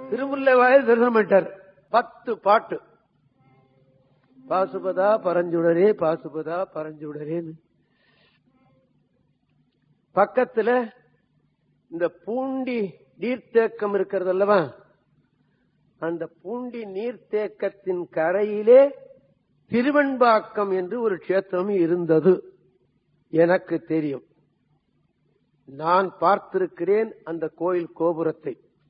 திருமுல்லை வாயில் தரிசனம் பண்ணிட்டார் பத்து பாட்டு பாசுபதா பரஞ்சுடரே பாசுபதா பரஞ்சுடரேன்னு பக்கத்துல இந்த பூண்டி நீர்த்தேக்கம் இருக்கிறது அல்லவா அந்த பூண்டி நீர்த்தேக்கத்தின் கரையிலே திருவெண்பாக்கம் என்று ஒரு க்ஷேத்திரம் இருந்தது எனக்கு தெரியும் நான் பார்த்திருக்கிறேன் அந்த கோயில் கோபுரத்தை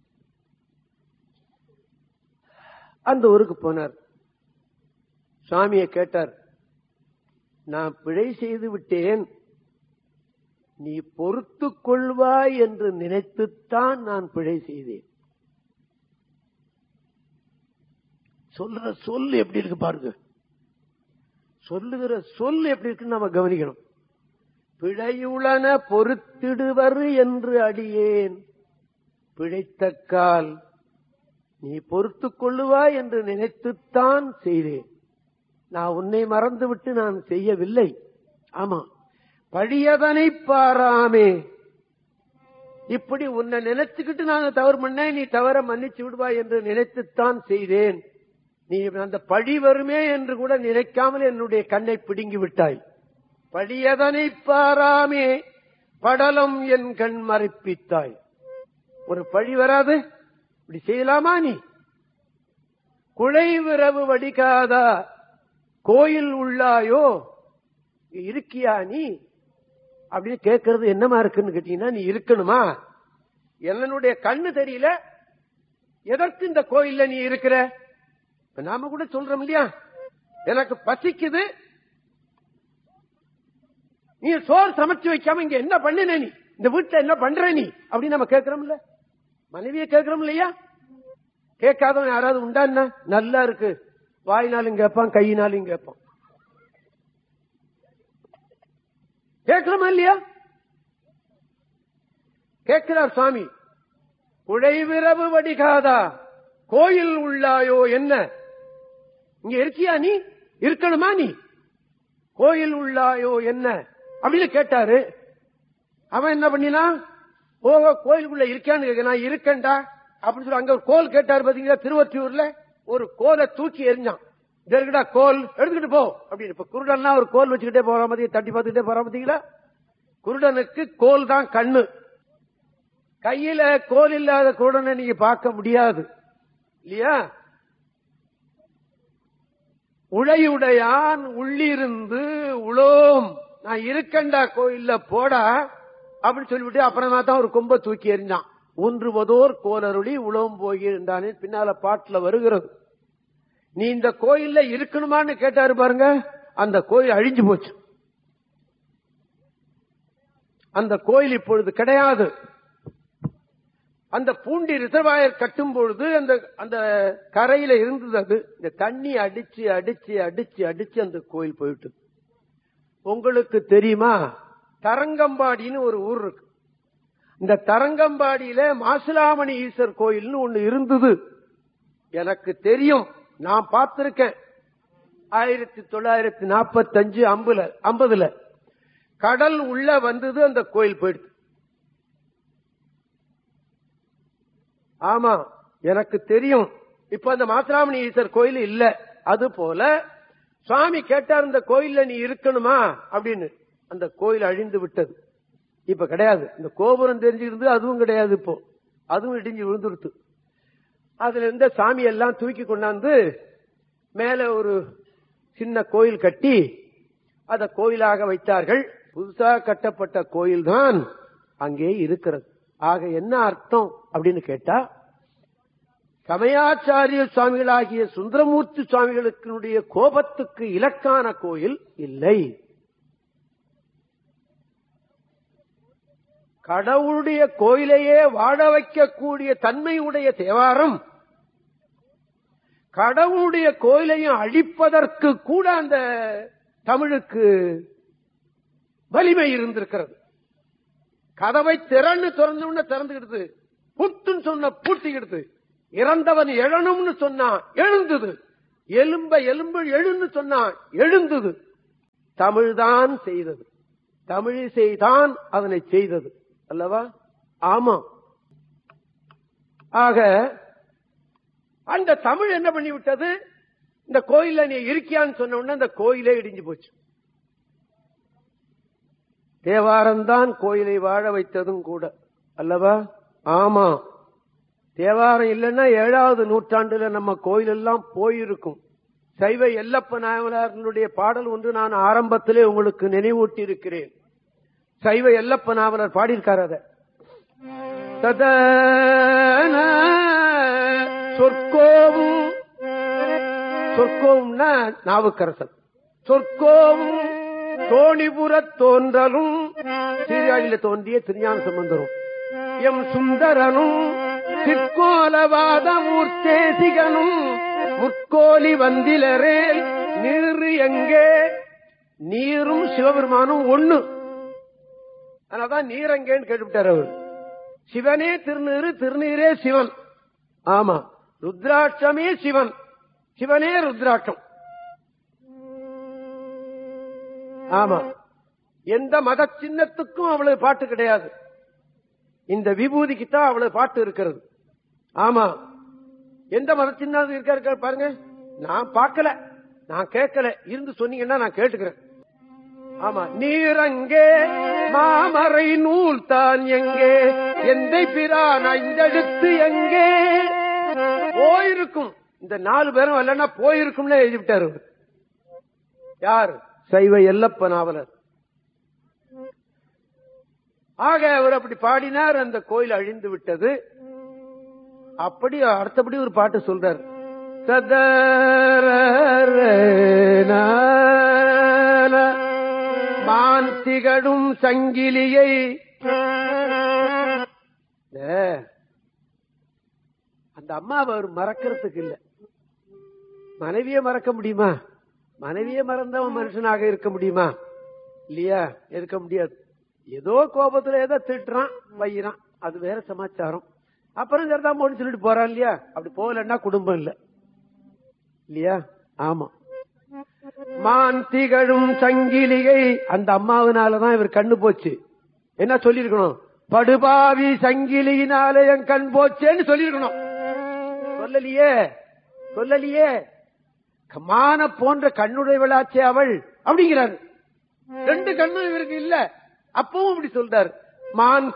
அந்த ஊருக்கு போனார் சுவாமியை கேட்டார் நான் பிழை செய்து விட்டேன் நீ பொறுத்து கொள்வாய் என்று நினைத்துத்தான் நான் பிழை செய்தேன் சொல்ற சொல் எப்படி இருக்கு பாருங்க சொல்லுகிற சொல் எப்படி இருக்குன்னு நம்ம கவனிக்கணும் பிழையுளன பொறுத்திடுவர் என்று அடியேன் பிழைத்தக்கால் நீ பொறுத்து கொள்ளுவாய் என்று நினைத்துத்தான் செய்தேன் நான் உன்னை மறந்துவிட்டு நான் செய்யவில்லை ஆமா பழியதனை பாராமே இப்படி உன்னை நினைச்சுக்கிட்டு நான் தவறு பண்ணேன் நீ தவற மன்னிச்சு விடுவாய் என்று நினைத்துத்தான் செய்தேன் நீ அந்த பழி வருமே என்று கூட நினைக்காமல் என்னுடைய கண்ணை பிடுங்கி விட்டாய் பழியதனை பாராமே படலம் என் கண் மறைப்பித்தாய் ஒரு பழி வராது இப்படி செய்யலாமா நீ குழை விரவு வடிக்காதா கோயில் உள்ளாயோ இருக்கியா நீ அப்படின்னு கேட்கறது என்னமா இருக்குன்னு கேட்டீங்கன்னா நீ இருக்கணுமா என்னுடைய கண்ணு தெரியல எதற்கு இந்த கோயில்ல நீ இருக்கிற இப்ப நாம கூட சொல்றோம் இல்லையா எனக்கு பசிக்குது நீ சோறு சமைச்சு வைக்காம இங்க என்ன பண்ணின நீ இந்த வீட்டுல என்ன பண்ற நீ அப்படின்னு நம்ம கேட்கிறோம்ல மனைவியை கேட்கிறோம் இல்லையா கேட்காதவன் யாராவது உண்டா என்ன நல்லா இருக்கு வாயினாலும் கேட்பான் கையினாலும் கேட்பான் கேட்கிறோமா இல்லையா கேட்கிறார் சுவாமி குழைவிரவு வடிகாதா கோயில் உள்ளாயோ என்ன இங்க இருக்கியா நீ இருக்கணுமா நீ கோயில் உள்ளாயோ என்ன அப்படின்னு கேட்டாரு அவன் என்ன பண்ணினான் ஓ கோயிலுக்குள்ள இருக்கான்னு கேட்க நான் இருக்கேன்டா அப்படின்னு சொல்லி அங்க ஒரு கோல் கேட்டாரு பாத்தீங்களா திருவற்றியூர்ல ஒரு கோலை தூக்கி எரிஞ்சான் "இதோ இருக்குடா கோல் எடுத்துக்கிட்டு போ அப்படின்னு இப்ப குருடன்னா ஒரு கோல் வச்சுக்கிட்டே போறான் பாத்தீங்க தட்டி பார்த்துக்கிட்டே போறான் பாத்தீங்களா குருடனுக்கு கோல் தான் கண்ணு கையில கோல் இல்லாத குருடனை நீங்க பார்க்க முடியாது இல்லையா உழையுடையான் உள்ளிருந்து உளோம் நான் இருக்கண்டா கோயில்ல போடா அப்படின்னு சொல்லிவிட்டு அப்புறமா தான் ஒரு கொம்ப தூக்கி எறிஞ்சான் ஊன்றுவதோர் கோலருளி உளவும் போகின்றானே பின்னால பாட்டுல வருகிறது நீ இந்த கோயில்ல இருக்கணுமான்னு கேட்டாரு பாருங்க அந்த கோயில் அழிஞ்சு போச்சு அந்த கோயில் இப்பொழுது கிடையாது அந்த பூண்டி ரிசர்வாயர் கட்டும் பொழுது அந்த அந்த கரையில இருந்தது அது இந்த தண்ணி அடிச்சு அடிச்சு அடிச்சு அடிச்சு அந்த கோயில் போயிட்டு உங்களுக்கு தெரியுமா தரங்கம்பாடின்னு ஒரு ஊர் இருக்கு இந்த தரங்கம்பாடியில மாசிலாமணி ஈஸ்வர் கோயில்னு ஒண்ணு இருந்தது எனக்கு தெரியும் நான் பார்த்திருக்கேன் ஆயிரத்தி தொள்ளாயிரத்தி நாற்பத்தி அஞ்சு ஐம்பதுல ஐம்பதுல கடல் உள்ள வந்தது அந்த கோயில் போயிடுது ஆமா எனக்கு தெரியும் இப்ப அந்த மாசிலாமணி ஈஸ்வர் கோயில் இல்ல அது போல சுவாமி கேட்டார் இந்த கோயில்ல நீ இருக்கணுமா அப்படின்னு அந்த கோயில் அழிந்து விட்டது இப்ப கிடையாது இந்த கோபுரம் தெரிஞ்சிருந்து அதுவும் கிடையாது இப்போ அதுவும் இடிஞ்சு விழுந்துருத்து அதுல இருந்த சாமி எல்லாம் தூக்கி கொண்டாந்து மேல ஒரு சின்ன கோயில் கட்டி அத கோயிலாக வைத்தார்கள் புதுசா கட்டப்பட்ட கோயில் தான் அங்கே இருக்கிறது ஆக என்ன அர்த்தம் அப்படின்னு கேட்டா சமயாச்சாரிய சுவாமிகளாகிய சுந்தரமூர்த்தி சுவாமிகளுக்கு கோபத்துக்கு இலக்கான கோயில் இல்லை கடவுளுடைய கோயிலையே வாழ வைக்கக்கூடிய தன்மையுடைய தேவாரம் கடவுளுடைய கோயிலையும் அழிப்பதற்கு கூட அந்த தமிழுக்கு வலிமை இருந்திருக்கிறது கதவை திறன்னு திறந்தோம்னு திறந்துக்கிடுது புட்டுன்னு சொன்ன பூட்டிக்கிடுது இறந்தவன் எழணும்னு சொன்னா எழுந்தது எலும்ப எலும்பு எழுன்னு சொன்னா எழுந்தது தமிழ்தான் செய்தது தமிழிசைதான் அதனை செய்தது அல்லவா ஆமா ஆக அந்த தமிழ் என்ன பண்ணி விட்டது இந்த கோயில்ல நீ இருக்கியான்னு சொன்ன உடனே அந்த கோயிலே இடிஞ்சு போச்சு தேவாரம்தான் கோயிலை வாழ வைத்ததும் கூட அல்லவா ஆமா தேவாரம் இல்லைன்னா ஏழாவது நூற்றாண்டுல நம்ம கோயில் எல்லாம் போயிருக்கும் சைவ எல்லப்ப நாவலர்களுடைய பாடல் ஒன்று நான் ஆரம்பத்திலே உங்களுக்கு நினைவூட்டி இருக்கிறேன் சைவ எல்லப்ப நாவலர் பாடியிருக்கார் அத ததன சொற்கோவும் சொற்கோவும்னா நாவுக்கரசன் சொற்கோவும் தோணிபுரத் தோன்றலும் சீர்காழியில தோன்றிய திருஞான சம்பந்தரும் எம் சுந்தரனும் சிற்கோலவாத மூர்த்தேசிகனும் முற்கோலி வந்திலரே நீர் எங்கே நீரும் சிவபெருமானும் ஒண்ணு அதனால்தான் நீர் எங்கேன்னு கேட்டுவிட்டார் அவர் சிவனே திருநீரு திருநீரே சிவன் ஆமா ருத்ராட்சமே சிவன் சிவனே ருத்ராட்சம் ஆமா எந்த மத சின்னத்துக்கும் அவ்வளவு பாட்டு கிடையாது இந்த விபூதிக்கு தான் அவ்வளவு பாட்டு இருக்கிறது ஆமா எந்த மத சின்னம் இருக்கா இருக்கா பாருங்க நான் பார்க்கல நான் கேட்கல இருந்து சொன்னீங்கன்னா நான் கேட்டுக்கிறேன் ஆமா நீரங்கே மாமரை நூல் தான் எங்கே எந்த பிரான் ஐந்தெடுத்து எங்கே போயிருக்கும் இந்த நாலு பேரும் இல்லைன்னா போயிருக்கும்னு எழுதி விட்டாரு அவரு. யார் சைவ எல்லப்ப நாவலர் ஆக அவர் அப்படி பாடினார் அந்த கோயில் அழிந்து விட்டது அப்படி அடுத்தபடி ஒரு பாட்டு சொல்றார் சதரன மான் திகழும் சங்கிலியை ஏ, அந்த அம்மாவை அவர் மறக்கிறதுக்கு இல்ல மனைவியை மறக்க முடியுமா மனைவியை மறந்தவன் மனுஷனாக இருக்க முடியுமா இல்லையா இருக்க முடியாது ஏதோ கோபத்துல ஏதோ திட்டுறான் வையிறான் அது வேற சமாச்சாரம் அப்புறம் சரிதா போன்னு சொல்லிட்டு போறான் இல்லையா அப்படி போகலன்னா குடும்பம் இல்ல இல்லையா ஆமா மான் திகழும் சங்கிலிகை அந்த அம்மாவினாலதான் இவர் கண்ணு போச்சு என்ன சொல்லிருக்கணும் படுபாவி சங்கிலியினால என் கண் போச்சேன்னு சொல்லிருக்கணும் சொல்லலையே சொல்லலையே மான போன்ற கண்ணுடையவளாச்சே அவள் அப்படிங்கிறாரு ரெண்டு கண்ணும் இவருக்கு இல்ல அப்பவும் இப்படி சொல்றாரு மான்